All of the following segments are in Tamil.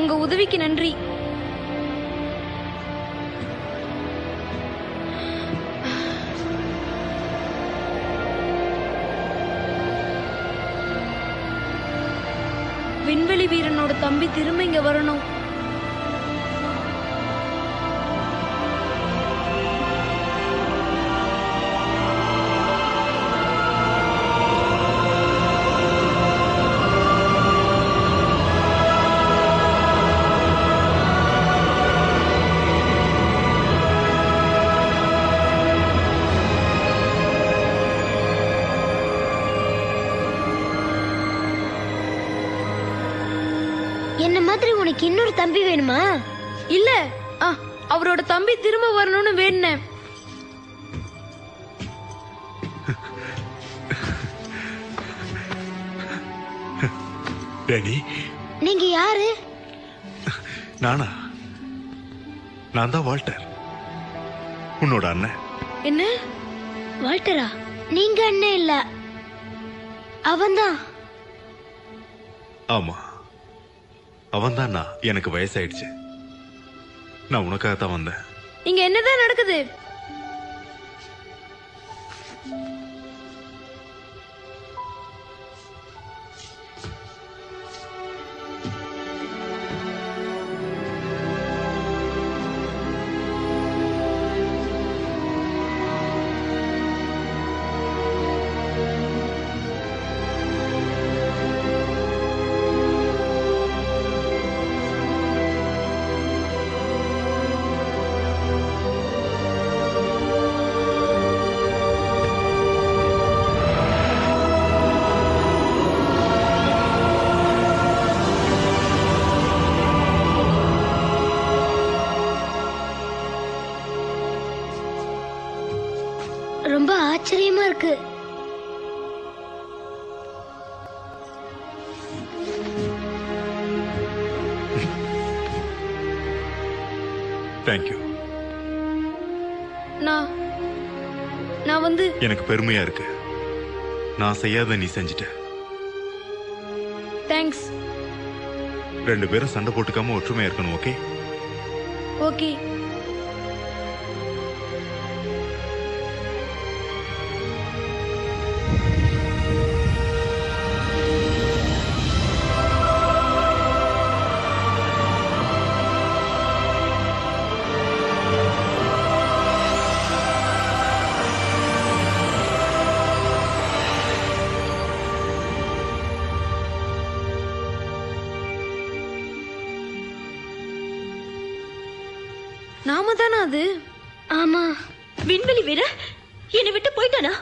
உங்க உதவிக்கு நன்றி விண்வெளி வீரனோட தம்பி திரும்ப இங்க வரணும் என்ன மாதிரி உனக்கு இன்னொரு தம்பி வேணுமா இல்ல ஆ, அவரோட தம்பி திரும்ப வரணும்னு வேணுனேன் டேனி நீங்க யாரு நானா நான் தான் வால்டர் உன்னோட அண்ணன் என்ன வால்டரா நீங்க அண்ணன் இல்ல அவன்தான் ஆமா அவன் தான் நான் எனக்கு வயசாயிடுச்சு நான் உனக்காக தான் வந்தேன் இங்க என்னதான் நடக்குது ரொம்ப ஆச்சரியமா இருக்கு தேங்க்யூ நான் நான் வந்து எனக்கு பெருமையா இருக்கு நான் செய்யாத நீ செஞ்சிட்ட தேங்க்ஸ் ரெண்டு பேரும் சண்டை போட்டுக்காம ஒற்றுமையா இருக்கணும் ஓகே ஓகே நாம தானே அது ஆமா விண்வெளி வீரர் என்னை விட்டு போயிட்டானா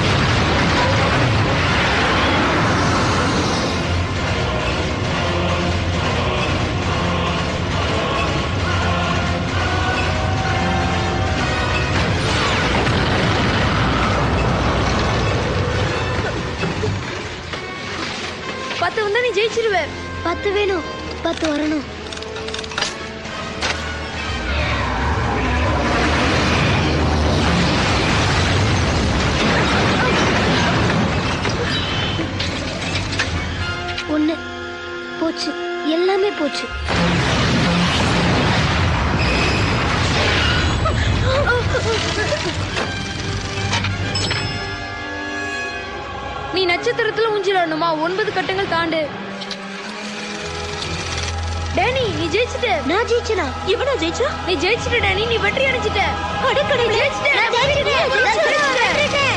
பத்து வந்தா நீ ஜெயிச்சிருவ பத்து வேணும் பத்து வரணும் ஒண்ணு போச்சு எல்லாமே போச்சு நீ நட்சத்திரத்துல ஊஞ்சிலாடணுமா ஒன்பது கட்டங்கள் தாண்டு டேனி நீ ஜெயிச்சிட்ட நான் ஜெயிச்சனா இவனா ஜெயிச்சா நீ ஜெயிச்சிட்ட டேனி நீ வெற்றி அடைஞ்சிட்ட அடக்கடை ஜெயிச்சிட்ட நான் ஜெயிச்சிட்டேன், நான் ஜெயிச்சிட்டேன்.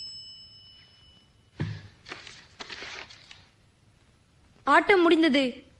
ஆட்டம் முடிந்தது